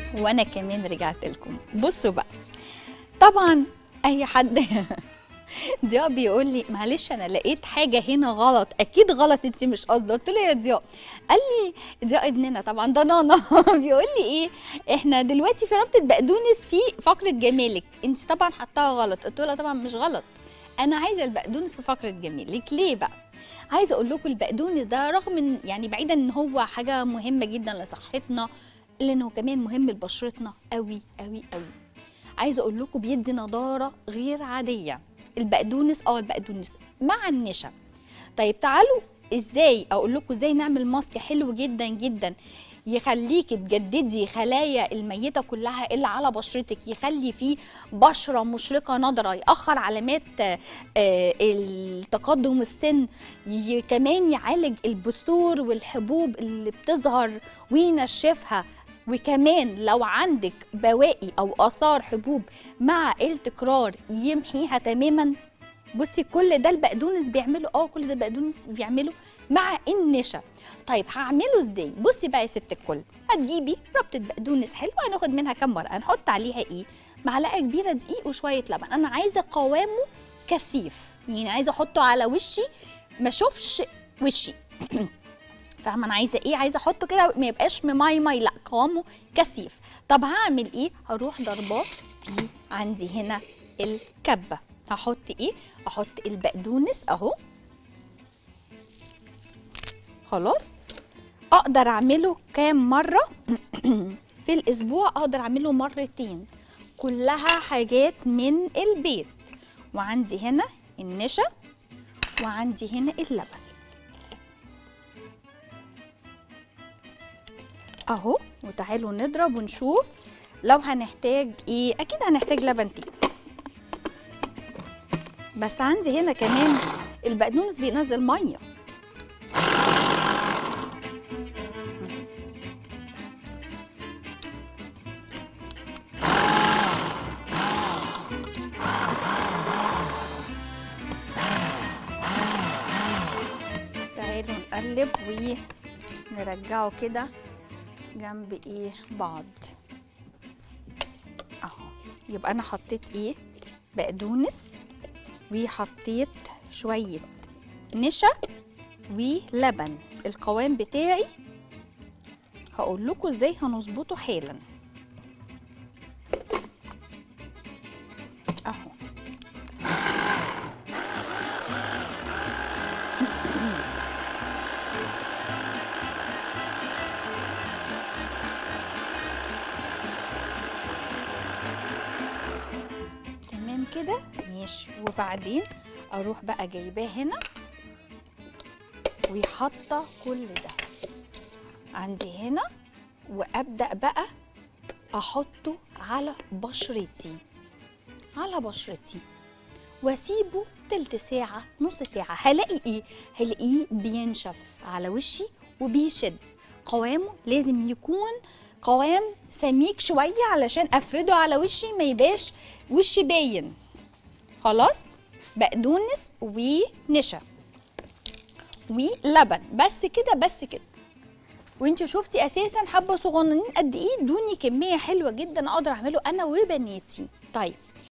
وانا كمان رجعت لكم بصوا بقى طبعا اي حد ضياء بيقول لي معلش انا لقيت حاجه هنا غلط اكيد غلط انت مش قصده قلت له يا ضياء قال لي ضياء ابننا طبعا ده نانا بيقول لي ايه احنا دلوقتي في ربطه بقدونس في فقره جمالك انت طبعا حطاها غلط قلت له طبعا مش غلط انا عايزه البقدونس في فقره جمالك ليه بقى عايزه اقول لكم البقدونس ده رغم ان يعني بعيدا ان هو حاجه مهمه جدا لصحتنا الا انه كمان مهم لبشرتنا قوي قوي قوي عايزه اقول لكم بيدي نضاره غير عاديه البقدونس اه البقدونس مع النشا طيب تعالوا ازاي اقول لكم ازاي نعمل ماسك حلو جدا جدا يخليكي تجددي خلايا الميته كلها اللي على بشرتك يخلي فيه بشره مشرقه نضره ياخر علامات آه، آه، التقدم السن ي- كمان يعالج البثور والحبوب اللي بتظهر وينشفها وكمان لو عندك بواقي او اثار حبوب مع التكرار يمحيها تماما بصي كل ده البقدونس بيعمله اه كل ده البقدونس بيعمله مع النشا طيب هعمله ازاي بصي بقى يا ست الكل هتجيبي ربطه بقدونس حلوه هناخد منها كام ورقه هنحط عليها ايه معلقه كبيره دقيق وشويه لبن انا عايزه قوامه كثيف يعني عايزه احطه على وشي ما اشوفش وشي فاهمه انا عايزه ايه عايزه احطه كده ما يبقاش ماي ماي لا قوامه كثيف طب هعمل ايه هروح ضرباه في عندي هنا الكبه هحط ايه احط البقدونس اهو خلاص اقدر اعمله كام مره في الاسبوع اقدر اعمله مرتين كلها حاجات من البيت وعندي هنا النشا وعندي هنا اللبن اهو وتعالوا نضرب ونشوف لو هنحتاج ايه اكيد هنحتاج لبن تاني بس عندي هنا كمان البقدونس بينزل ميه تعالوا نقلب ونرجعه كده جنب ايه بعض اهو يبقى انا حطيت ايه بقدونس وحطيت شويه نشا ولبن القوام بتاعي هقول لكم ازاي هنظبطه حالا اهو تمام كده ماشي وبعدين اروح بقى جايباه هنا وحاطه كل ده عندي هنا وابدا بقى احطه على بشرتي على بشرتي واسيبه تلت ساعة نص ساعة هلاقي ايه؟ هلاقيه بينشف على وشي وبيشد قوامه لازم يكون قوام سميك شوية علشان افرده على وشي ما يبقاش وشي باين خلاص بقدونس ونشا ولبن بس كده بس كده وانت شفتي اساسا حبه صغننين قد ايه ادوني كميه حلوه جدا اقدر اعمله انا وبناتي طيب